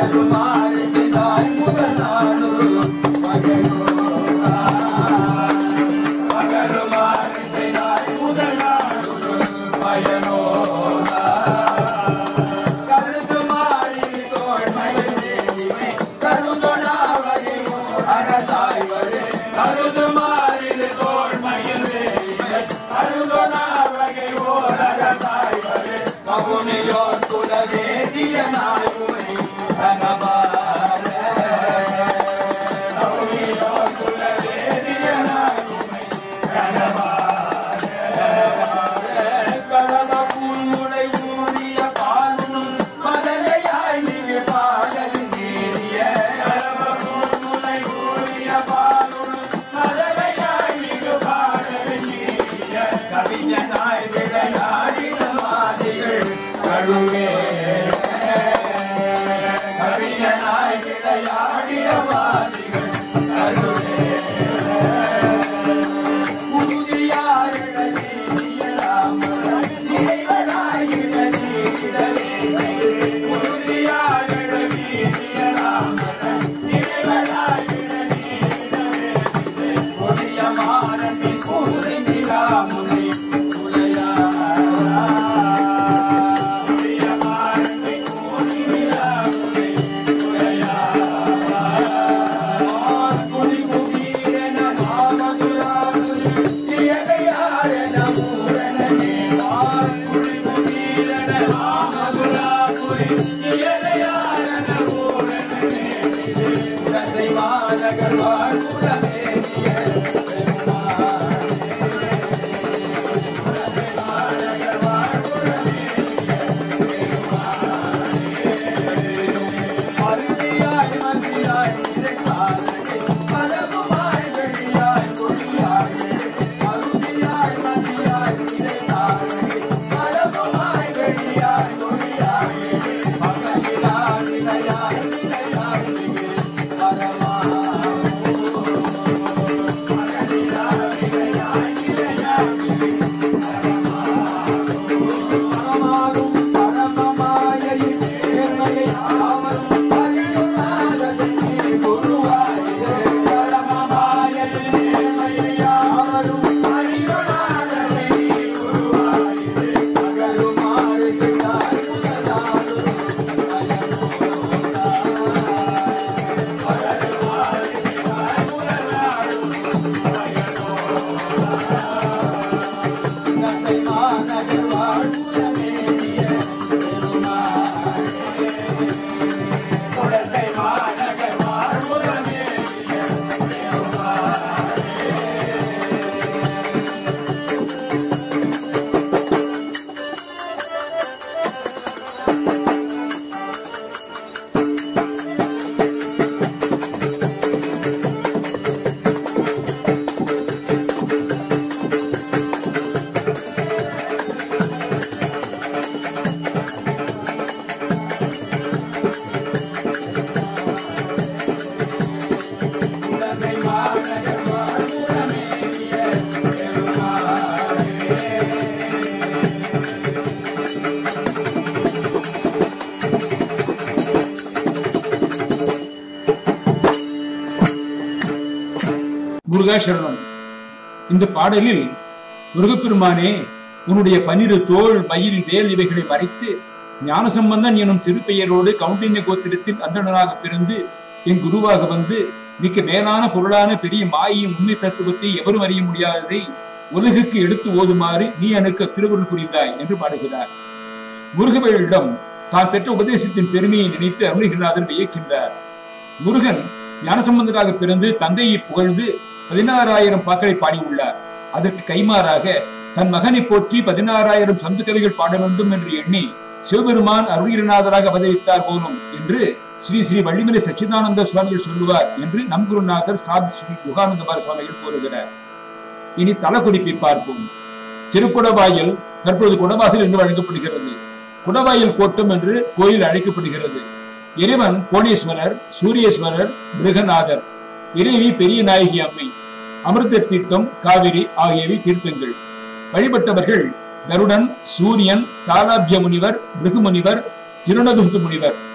முருகா சரணம் இந்த பாடலில் முருகப்பெருமானே உன்னுடைய பன்னிரு தோள் மயில் வேல் இவைகளை மறைத்து ஞானசம்பந்தன் எனும் திருப்பெயரோடு கவுண்டின்ய கோத்திரத்தில் அந்தணனாக பிறந்து என் குருவாக வந்து மிக்க மேலான பொருளான பெரிய மாயின் உண்மை தத்துவத்தை எவரும் அறிய முடியாததை உலகுக்கு எடுத்து ஓதுமாறு நீ எனக்கு திருவருள் புரிந்தாய் என்று பாடுகிறார் முருகவேளிடம் தான் பெற்ற உபதேசத்தின் பெருமையை நினைத்து அருணகிரிநாதர் வியக்கின்றார் முருகன் ஞானசம்பந்தராக பிறந்து தந்தையை புகழ்ந்து பதினாறாயிரம் பாக்களை பாடியுள்ளார் அதற்கு கைமாறாக தன் மகனை போற்றி பதினாறாயிரம் சந்து கவிகள் பாட வேண்டும் என்று எண்ணி சிவபெருமான் அருணகிரிநாதராக அவதரித்தார் போலும் என்று ஸ்ரீ ஸ்ரீ வள்ளிமலை சச்சிதானந்த சுவாமிகள் சொல்லுவார் என்று நம் குருநாதர் சாத் ஸ்ரீ குகானந்தபார சுவாமிகள் கூறுகிறார் இனி தலக்குறிப்பை பார்ப்போம் திருக்குடவாயில் தற்போது குடவாசல் என்று வழங்கப்படுகிறது குடவாயில் கோட்டம் என்று கோயில் அழைக்கப்படுகிறது இறைவன் கோணேஸ்வரர் சூரியேஸ்வரர் மிருகநாதர் இறைவி பெரிய நாயகி அம்மை அமிர்த தீர்த்தம் காவிரி ஆகியவை தீர்த்தங்கள் வழிபட்டவர்கள் கருடன் சூரியன் தாலாபிய முனிவர் பிருகு முனிவர் திருநதுந்து முனிவர்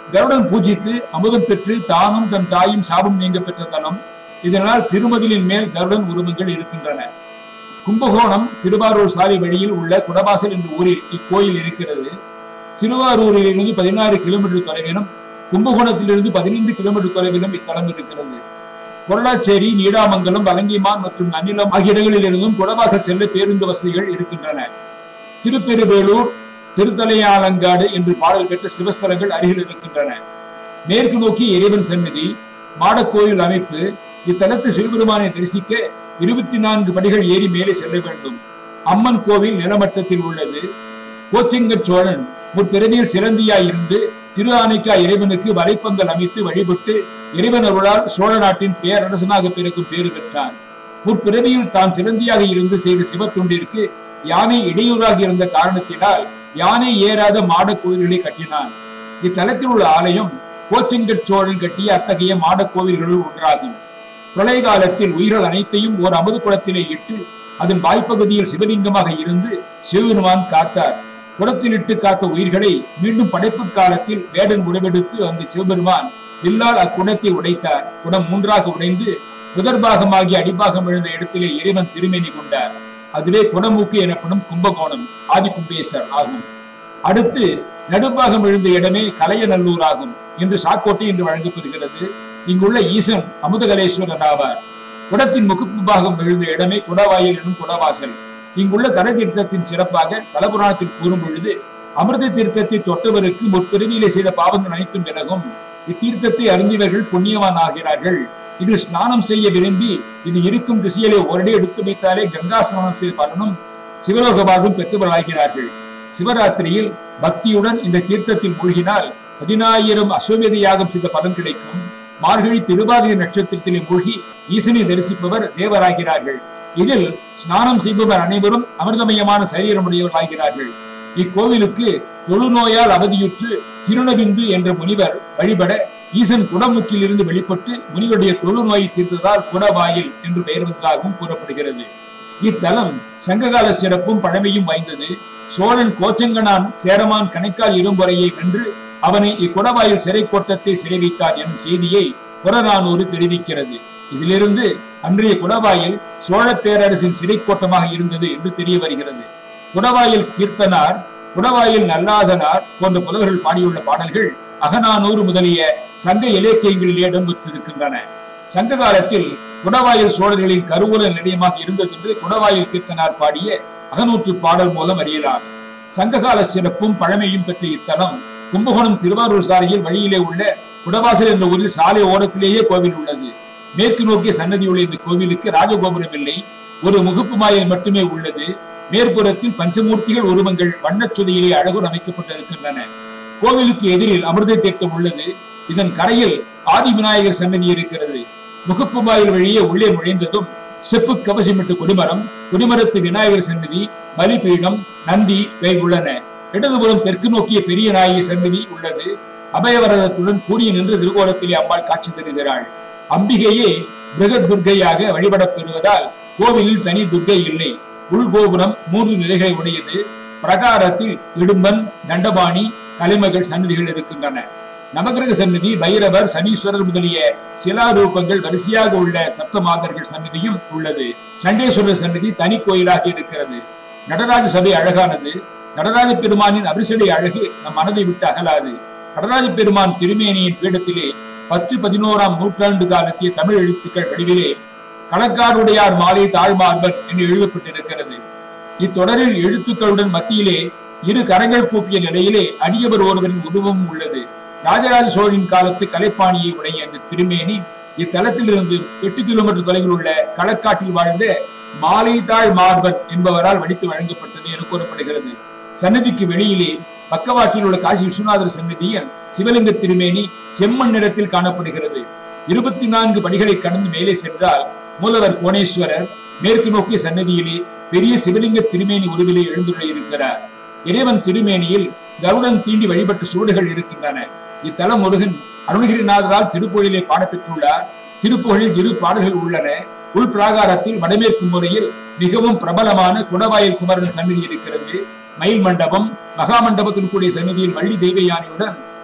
கருடன் பூஜித்து அமுதம் பெற்று தானும் தன் தாயும் சாபம் நீங்க பெற்ற தலம் இதனால் திருமதிலின் மேல் கருடன் உருவங்கள் இருக்கின்றன கும்பகோணம் திருவாரூர் சாலை வழியில் உள்ள குடவாசல் என்ற ஊரில் இக்கோயில் இருக்கிறது திருவாரூரிலிருந்து பதினாறு கிலோமீட்டர் தொலைவிலும் கும்பகோணத்திலிருந்து பதினைந்து கிலோமீட்டர் தொலைவிலும் இத்தலம் இருக்கிறது பொருளாச்சேரி நீடாமங்கலம் வலங்கிமான் மற்றும் நன்னிலம் ஆகிய இடங்களில் இருந்தும் குடவாசல் செல்ல பேருந்து வசதிகள் இருக்கின்றன திருப்பெருவேலூர் திருத்தலையாலங்காடு என்று பாடல் பெற்ற சிவஸ்தலங்கள் அருகில் இருக்கின்றன மேற்கு நோக்கி இறைவன் சந்நிதி மாடக்கோயில் அமைப்பு இத்தலத்து சிவபெருமானை தரிசிக்க இருபத்தி நான்கு படிகள் ஏறி மேலே செல்ல வேண்டும் அம்மன் கோவில் நிலமட்டத்தில் உள்ளது கோச்செங்கச் சோழன் முற்பிறவியில் சிறந்தியாய் இருந்து திரு ஆனைக்கா இறைவனுக்கு வலைப்பந்தல் அமைத்து வழிபட்டு இறைவன் அருளால் சோழ நாட்டின் பேரரசனாக பிறக்கும் பேறு பெற்றான் முற்பிறவியில் தான் சிறந்தியாக இருந்து செய்த சிவத்தொண்டிற்கு யானை இடையூறாக இருந்த காரணத்தினால் யானை ஏறாத மாடக் கோயில்களை கட்டினான் இத்தலத்தில் உள்ள ஆலயம் கோச்செங்கட் சோழன் கட்டிய அத்தகைய மாடக் கோவில்களுள் ஒன்றாகும் பிரளய காலத்தில் உயிர்கள் அனைத்தையும் ஓர் அமுது குளத்திலே இட்டு அதன் வாய்ப்பகுதியில் சிவலிங்கமாக இருந்து சிவபெருமான் காத்தார் குளத்தில் இட்டு காத்த உயிர்களை மீண்டும் படைப்பு காலத்தில் வேடன் உடவெடுத்து அந்த சிவபெருமான் வில்லால் அக்குடத்தை உடைத்தார் குடம் மூன்றாக உடைந்து முதற்பாகமாகி அடிபாகம் விழுந்த இடத்திலே இறைவன் திருமேனி கொண்டார் அதுவே குடமூக்கு எனப்படும் கும்பகோணம் ஆதி கும்பேசர் ஆகும் அடுத்து நடுப்பாகம் விழுந்த இடமே கலையநல்லூர் ஆகும் என்று சாக்கோட்டை என்று வழங்கப்படுகிறது இங்குள்ள ஈசன் அமுதகலேஸ்வரர் ஆவார் குடத்தின் முகுப்பு பாகம் விழுந்த இடமே குடவாயில் எனும் குடவாசல் இங்குள்ள தல தீர்த்தத்தின் சிறப்பாக தலபுராணத்தில் கூறும் பொழுது அமிர்த தீர்த்தத்தை தொட்டவருக்கு முற்பிறவியிலே செய்த பாவங்கள் அனைத்தும் விலகும் இத்தீர்த்தத்தை அருந்தியவர்கள் புண்ணியவான் ஆகிறார்கள் இதில் ஸ்நானம் செய்ய விரும்பி இது இருக்கும் திசையிலே ஒரடி எடுத்து வைத்தாலே கங்கா ஸ்நானம் செய்த பலனும் சிவலோக வாழ்வும் பெற்றவர்களாகிறார்கள் சிவராத்திரியில் பக்தியுடன் இந்த தீர்த்தத்தில் மூழ்கினால் பதினாயிரம் அஸ்வமேத யாகம் செய்த பலன் கிடைக்கும் மார்கழி திருவாதிரை நட்சத்திரத்திலே மூழ்கி ஈசனை தரிசிப்பவர் தேவராகிறார்கள் இதில் ஸ்நானம் செய்பவர் அனைவரும் அமிர்தமயமான சரீரமுடையவர்களாகிறார்கள் இக்கோவிலுக்கு தொழுநோயால் அவதியுற்று திருநபிந்து என்ற முனிவர் வழிபட ஈசன் குடமுக்கில் இருந்து வெளிப்பட்டு முனிவருடைய தொழுநோயை தீர்த்ததால் குடவாயில் என்று பெயர் வந்ததாகவும் கூறப்படுகிறது இத்தலம் சங்ககால சிறப்பும் பழமையும் வாய்ந்தது சோழன் கோச்சங்கனான் சேரமான் கணைக்கால் இரும்புறையை வென்று அவனை இக்குடவாயில் சிறை கோட்டத்தை சிறை வைத்தார் எனும் செய்தியை புறநானூறு தெரிவிக்கிறது இதிலிருந்து அன்றைய குடவாயில் சோழ பேரரசின் சிறை கோட்டமாக இருந்தது என்று தெரிய வருகிறது குடவாயில் கீர்த்தனார் குடவாயில் நல்லாதனார் போன்ற புலவர்கள் பாடியுள்ள பாடல்கள் அகநானூறு முதலிய சங்க இலக்கியங்களில் இடம் பெற்றிருக்கின்றன சங்க காலத்தில் குடவாயில் சோழர்களின் கருவூல நிலையமாக இருந்தது என்று குடவாயில் கீர்த்தனார் பாடிய அகநூற்று பாடல் மூலம் அறியலாம் சங்ககால சிறப்பும் பழமையும் பெற்ற இத்தலம் கும்பகோணம் திருவாரூர் சாலையில் வழியிலே உள்ள குடவாசல் என்ற ஊரில் சாலை ஓரத்திலேயே கோவில் உள்ளது மேற்கு நோக்கிய சன்னதி உள்ள இந்த கோவிலுக்கு ராஜகோபுரம் இல்லை ஒரு முகப்பு மாயில் மட்டுமே உள்ளது மேற்புறத்தில் பஞ்சமூர்த்திகள் உருவங்கள் வண்ணச்சுதையிலே அழகுடன் அமைக்கப்பட்டிருக்கின்றன கோவிலுக்கு எதிரில் அமிர்த தீர்த்தம் உள்ளது இதன் கரையில் ஆதி விநாயகர் சன்னதி இருக்கிறது முகப்பு வாயில் வழியே உள்ளே நுழைந்ததும் செப்பு கவசமிட்டு கொடிமரம் கொடிமரத்து விநாயகர் சன்னதி பலிபீடம் நந்தி இவை உள்ளன இடதுபுறம் தெற்கு நோக்கிய பெரிய நாயகி சன்னதி உள்ளது அபயவரதத்துடன் கூடிய நின்று திருக்கோலத்திலே அம்பாள் காட்சி தருகிறாள் அம்பிகையே பிருகத் துர்க்கையாக வழிபடப் பெறுவதால் கோவிலில் தனி துர்க்கை இல்லை உள்கோபுரம் மூன்று நிலைகளை உடையது பிரகாரத்தில் இடும்பன் தண்டபாணி கலைமகள் சன்னதிகள் இருக்கின்றன நவகிரக சன்னதி பைரவர் சனீஸ்வரர் முதலிய சிலாரூபங்கள் வரிசையாக உள்ள சப்தமாதர்கள் சன்னதியும் உள்ளது சண்டேஸ்வரர் சன்னதி தனி கோயிலாக இருக்கிறது நடராஜ சபை அழகானது நடராஜ பெருமானின் அரிசடை அழகு நம் மனதை விட்டு அகலாது நடராஜ பெருமான் திருமேனியின் பீடத்திலே பத்து பதினோராம் நூற்றாண்டு காலத்திய தமிழ் எழுத்துக்கள் வடிவிலே களக்காருடையார் மாலை தாழ்மார்பன் என்று எழுதப்பட்டிருக்கிறது இத்தொடரில் எழுத்துக்களுடன் மத்தியிலே இரு கரங்கள் கூப்பிய நிலையிலே அடியவர் ஒருவரின் உருவம் உள்ளது ராஜராஜ சோழனின் காலத்து கலைப்பாணியை உடைய இந்த திருமேனி இத்தலத்திலிருந்து எட்டு கிலோமீட்டர் தொலைவில் உள்ள களக்காட்டில் வாழ்ந்த மாலைதாழ் மார்பன் என்பவரால் வடித்து வழங்கப்பட்டது என கூறப்படுகிறது சன்னதிக்கு வெளியிலே பக்கவாட்டில் உள்ள காசி விஸ்வநாதர் சன்னதியில் சிவலிங்க திருமேனி செம்மண் நிறத்தில் காணப்படுகிறது இருபத்தி நான்கு படிகளை கடந்து மேலே சென்றால் மூலவர் கோணேஸ்வரர் மேற்கு நோக்கிய சன்னதியிலே பெரிய சிவலிங்க திருமேனி உருவிலே எழுந்துள்ள இருக்கிறார் இறைவன் திருமேனியில் கருடன் தீண்டி வழிபட்ட சுவடுகள் இருக்கின்றன இத்தலம் முருகன் அருணகிரிநாதரால் திருப்புகழிலே பாடப்பெற்றுள்ளார் திருப்புகழில் இரு பாடல்கள் உள்ளன உள் பிராகாரத்தில் வடமேற்கு முறையில் மிகவும் பிரபலமான குடவாயில் குமரன் சன்னதி இருக்கிறது மயில் மண்டபம் மகா மண்டபத்தின் கூடிய சன்னதியில் வள்ளி தெய்வ யானையுடன்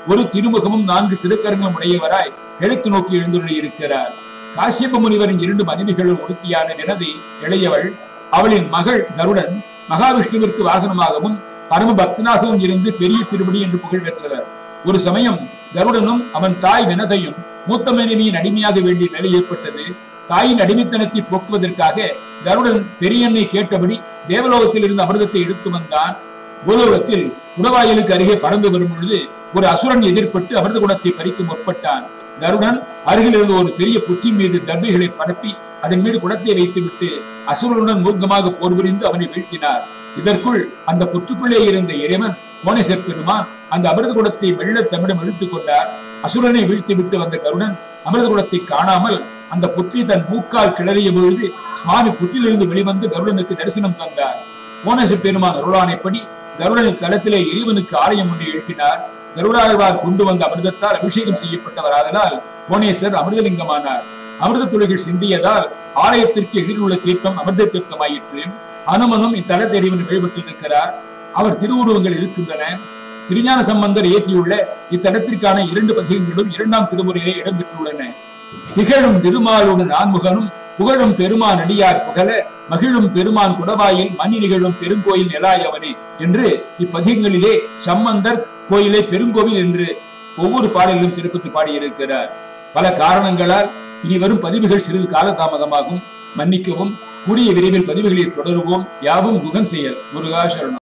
ஒரு திருமுகமும் நான்கு திருக்கரங்களும் உடையவராய் கிழக்கு நோக்கி எழுந்துள்ளி இருக்கிறார் காசியப்ப முனிவரின் இரண்டு மனைவிகளும் ஒருத்தியான வினதி இளையவள் அவளின் மகள் கருடன் மகாவிஷ்ணுவிற்கு வாகனமாகவும் பரம பக்தனாகவும் இருந்து பெரிய திருப்படி என்று புகழ் பெற்றவர் ஒரு சமயம் கருடனும் அவன் தாய் வினதையும் மூத்த மனைவியின் அடிமையாக வேண்டிய நிலை ஏற்பட்டது தாயின் அடிமைத்தனத்தை போக்குவதற்காக கருடன் பெரியண்ணை கேட்டபடி தேவலோகத்தில் இருந்து அமிர்தத்தை எடுத்து வந்தான் பூலோகத்தில் குடவாயிலுக்கு அருகே பறந்து வரும் பொழுது ஒரு அசுரன் எதிர்பட்டு அமிர்த குணத்தை பறிக்க முற்பட்டான் கருடன் அருகில் இருந்த ஒரு பெரிய புற்றின் மீது தர்பைகளை பரப்பி அதன் மீது குடத்தை வைத்துவிட்டு அசுரனுடன் மூர்க்கமாக போர் புரிந்து அவனை வீழ்த்தினார் இதற்குள் அந்த புற்றுக்குள்ளே இருந்த இறைவன் கோணேசர் பெருமான் அந்த அமிர்த குடத்தை வெள்ள தமிழம் இழுத்துக் கொண்டார் அசுரனை வீழ்த்திவிட்டு வந்த கருடன் அமிர்த குடத்தை காணாமல் அந்த புற்றி தன் மூக்கால் கிளறிய பொழுது சுவாமி புற்றிலிருந்து வெளிவந்து கருடனுக்கு தரிசனம் தந்தார் கோணேச பெருமான் அருளானைப்படி கருடனின் தளத்திலே இறைவனுக்கு ஆலயம் ஒன்று எழுப்பினார் கருடாழ்வார் கொண்டு வந்த அமிர்தத்தால் அபிஷேகம் செய்யப்பட்டவராதலால் கோணேசர் அமிர்தலிங்கமானார் அமிர்த துளிகள் சிந்தியதால் ஆலயத்திற்கு எதிரில் உள்ள தீர்த்தம் அமிர்த தீர்த்தமாயிற்று அனுமனும் இத்தலத்தை இறைவன் வழிபட்டிருக்கிறார் அவர் திருவுருவங்கள் இருக்கின்றன திருஞான சம்பந்தர் ஏற்றியுள்ள இத்தலத்திற்கான இரண்டு பதிகங்களும் இரண்டாம் திருமுறையிலே இடம்பெற்றுள்ளன திகழும் திருமாலோடு நான்முகனும் புகழும் பெருமான் அடியார் புகழ மகிழும் பெருமான் குடவாயில் மணி நிகழும் பெருங்கோயில் நிலாயவனே என்று இப்பதிகங்களிலே சம்பந்தர் கோயிலை பெருங்கோவில் என்று ஒவ்வொரு பாடலிலும் சிறப்பித்து பாடியிருக்கிறார் பல காரணங்களால் இனி வரும் பதிவுகள் சிறிது காலதாமதமாகும் மன்னிக்கவும் கூடிய விரைவில் பதிவுகளில் தொடருவோம் யாவும் குகன் செயல் முருகா சரணம்